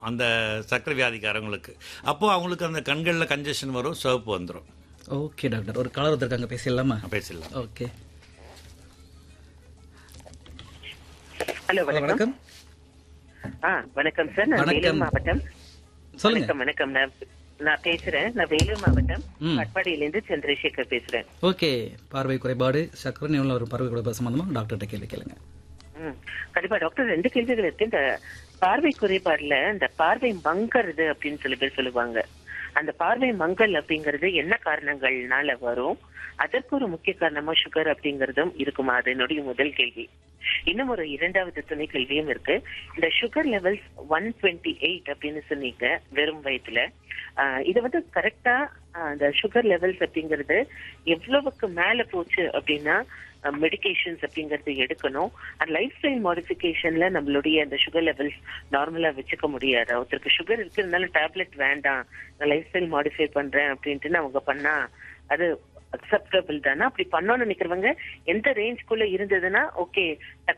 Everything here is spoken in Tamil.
அந்த சர்க்கரை வியாதிக்காரங்களுக்கு அப்போ அவங்களுக்கு அந்த கண்களில் கன்ஜெஷன் வரும் சிவப்பு வந்துடும் ஓகே டாக்டர் ஒரு கலர் வந்திருக்காங்க பேசிடலாமா பேசிடலாம் ஓகே ஹலோ ஹலோ, வணக்கம் வணக்கம் ஆ வணக்கம் சார் நான் வணக்கம். வேலூர் மாவட்டம் சொல்லுங்க வணக்கம் வணக்கம் நான் நான் பேசுறேன் நான் வேலூர் மாவட்டம் ம். கட்பாடியிலிருந்து சந்திரசேகர் பேசுறேன் ஓகே பார்வை குறைபாடு சக்கரை நிலையில் வரும் பார்வை குறைபாடு சம்பந்தமா டாக்டர்கிட்ட கேள்வி கேளுங்க ம். கண்டிப்பா டாக்டர் ரெண்டு கேள்விகள் இருக்கு இந்த பார்வை குறைபாடுல இந்த பார்வை மங்கறது அப்படின்னு சில பேர் சொல்லுவாங்க அந்த பார்வை மங்கல் அப்படிங்கிறது என்ன காரணங்கள்னால வரும் அதற்கு ஒரு முக்கிய காரணமா சுகர் அப்படிங்கறதும் இருக்குமா அது என்னுடைய முதல் கேள்வி இன்னும் ஒரு இரண்டாவது துணை கேள்வியும் இருக்கு இந்த sugar levels one twenty eight அப்படின்னு சொன்னீங்க வெறும் வயதுல ஆஹ் இது வந்து கரெக்டா அந்த சுகர் லெவல்ஸ் அப்படிங்கிறது எவ்வளவுக்கு மேல போச்சு அப்படின்னா மெடிகேஷன்ஸ் அப்படிங்கறது எடுக்கணும் அண்ட் லைஃப் ஸ்டைல் மாடிஃபிகேஷன்ல நம்மளுடைய அந்த சுகர் லெவல்ஸ் நார்மலா வச்சுக்க முடியாது ஒருத்தருக்கு சுகர் இருக்கிறதுனால டேப்லெட் வேண்டாம் நான் லைஃப் ஸ்டைல் மாடிஃபை பண்றேன் அப்படின்ட்டு அவங்க பண்ணா அது அக்செப்டபிள் தானே அப்படி பண்ணணும்னு நினைக்கிறவங்க எந்த ரேஞ்ச்குள்ள இருந்ததுன்னா ஓகே டக்கு